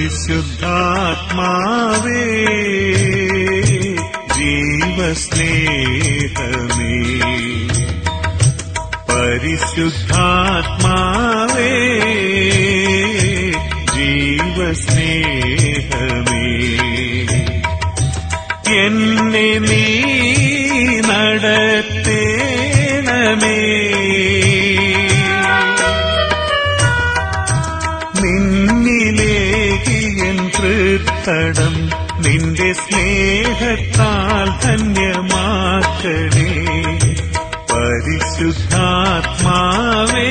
പരിശുദ്ധാത്മാവേ ജീവസ്നേഹമേ പരിശുദ്ധാത്മാവേ ജീവസ്നേഹമേ എന്നെ നീ നടത്തേണമേ നിന്നിലേക്ക് എൻ തൃത്തടം നിന്റെ സ്നേഹത്താൽ ധന്യമാക്കണേ പരിശുദ്ധാത്മാവേ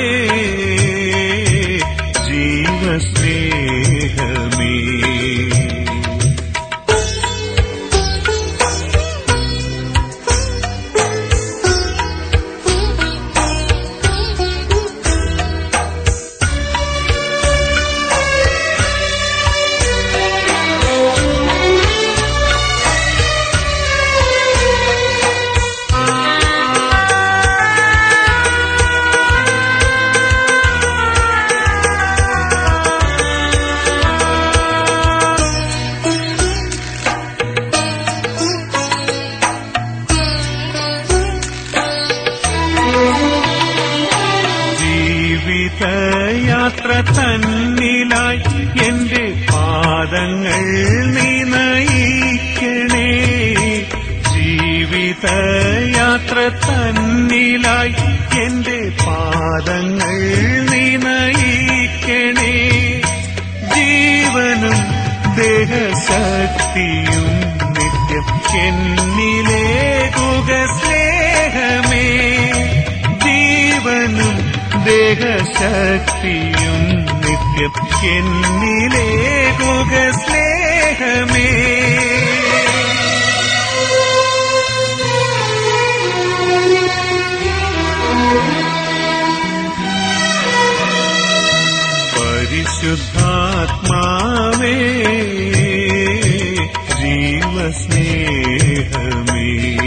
ജീവസ്നേഹമേ ജീവിതയാത്ര തന്നിലായി എന്റെ പാദങ്ങൾ നീ നയിക്കണേ ജീവിതയാത്ര തന്നിലായി എന്റെ പാദങ്ങൾ നീ നയിക്കണേ ജീവനും ദേഹശക്തിയും നിത്യം എന്നിലേകുക സ്നേഹമേ ജീവനും ദേഹശക്തിയും നിത്യം എന്നിലേകുക സ്നേഹമേ പരിശുദ്ധാത്മാവേ ജീവസ്നേഹമേ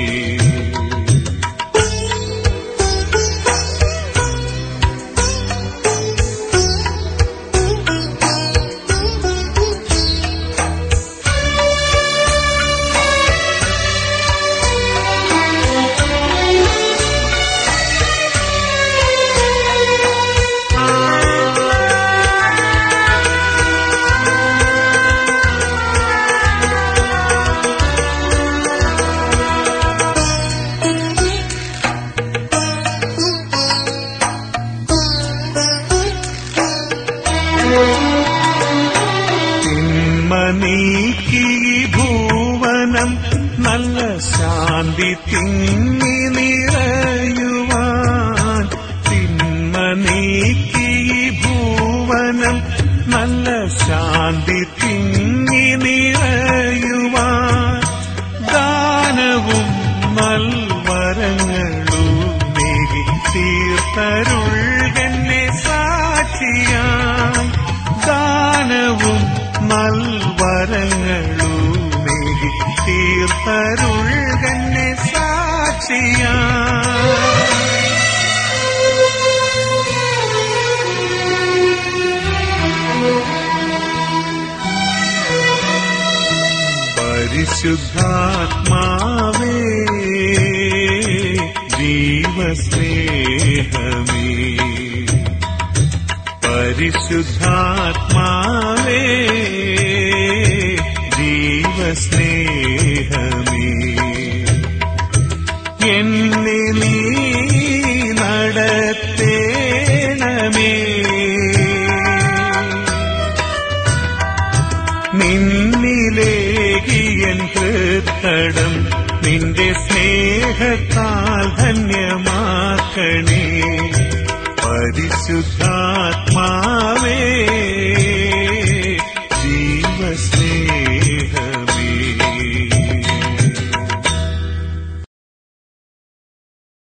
തിന്മ നീക്കി ഭൂവനം നല്ല ശാന്തി തിങ്ങി നിറയുവാൻ തിന്മ നീക്കി ഭൂവനം നല്ല ശാന്തി തിങ്ങി നിറയുവാൻ ദാനവും നൽവരങ്ങളും നേകി തീർത്തരുൾകന്നെ സാക്ഷിയായി ദാനവും നൽവരങ്ങളും നേകി തീർത്തരുൾകന്നെ സാക്ഷിയായി പരിശുദ്ധാത്മാവേ ജീവസ്നേഹമേ പരിശുദ്ധാത്മാവേ ജീവസ്നേഹമേ എന്നെ നീ നടത്തേണമേ നിന്നിലേകിയൻ ഹൃത്തടം നിന്റെ സ്നേഹത്താൽ ധന്യമാക്കണേ പരിശുദ്ധാത്മാവേ